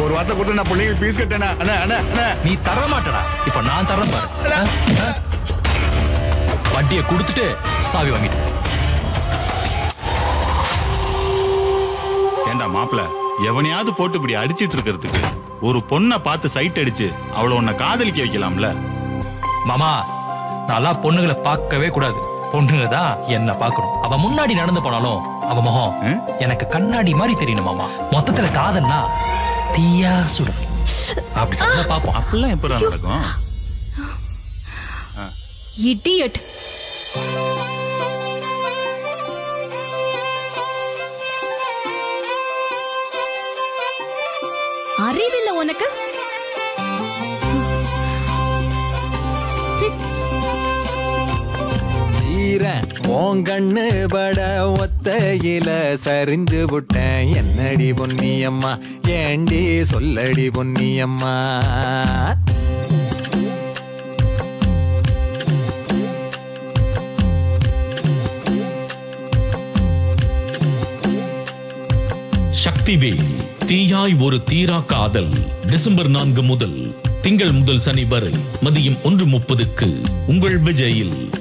ஒரு வார்த்தை கொடுத்து நான் பிள்ளைங்களுக்கு பீஸ் கட்டேனா அண்ணா அண்ணா அண்ணா நீ தர மாட்டடா இப்ப நான் தரேன் பாரு ஆ? ஆ? வட்டியை கொடுத்துட்டு சாவி வாங்கிட்டு ஏண்டா மாப்பிள எவனையாவது போட்டு இப்படி அடிச்சிட்டு இருக்கிறதுக்கு ஒரு பொண்ணை பார்த்து சைட் அடிச்சு அவளை உன்னை காதலிக்க வைக்கலாம்ல மாமா நான்லாம் பொண்ணுங்களை பார்க்கவே கூடாது பொண்ணுங்க தான் என்ன பார்க்கணும் அவ முன்னாடி நடந்து போனாலும் அவ முகம் ம்? எனக்கு கண்ணாடி மாதிரி தெரியணும் மாமா மொத்தத்துல காதல்னா தீயா சுடும் அப்படி இருந்தா பாப்போம் அப்படிலாம் எப்படா நடக்கும் இடியட் அறிவில்ல உனக்கு ஈர உன் கண்ணு பட ஒத்தையில சரிஞ்சு விட்டேன் என்னடி பொன்னியம்மா ஏண்டி சொல்லடி பொன்னியம்மா சக்திவேல் தீயாய் ஒரு தீரா காதல் டிசம்பர் நான்கு முதல் திங்கள் முதல் சனி வரை மதியம் ஒன்று முப்பதுக்கு உங்கள் விஜயில்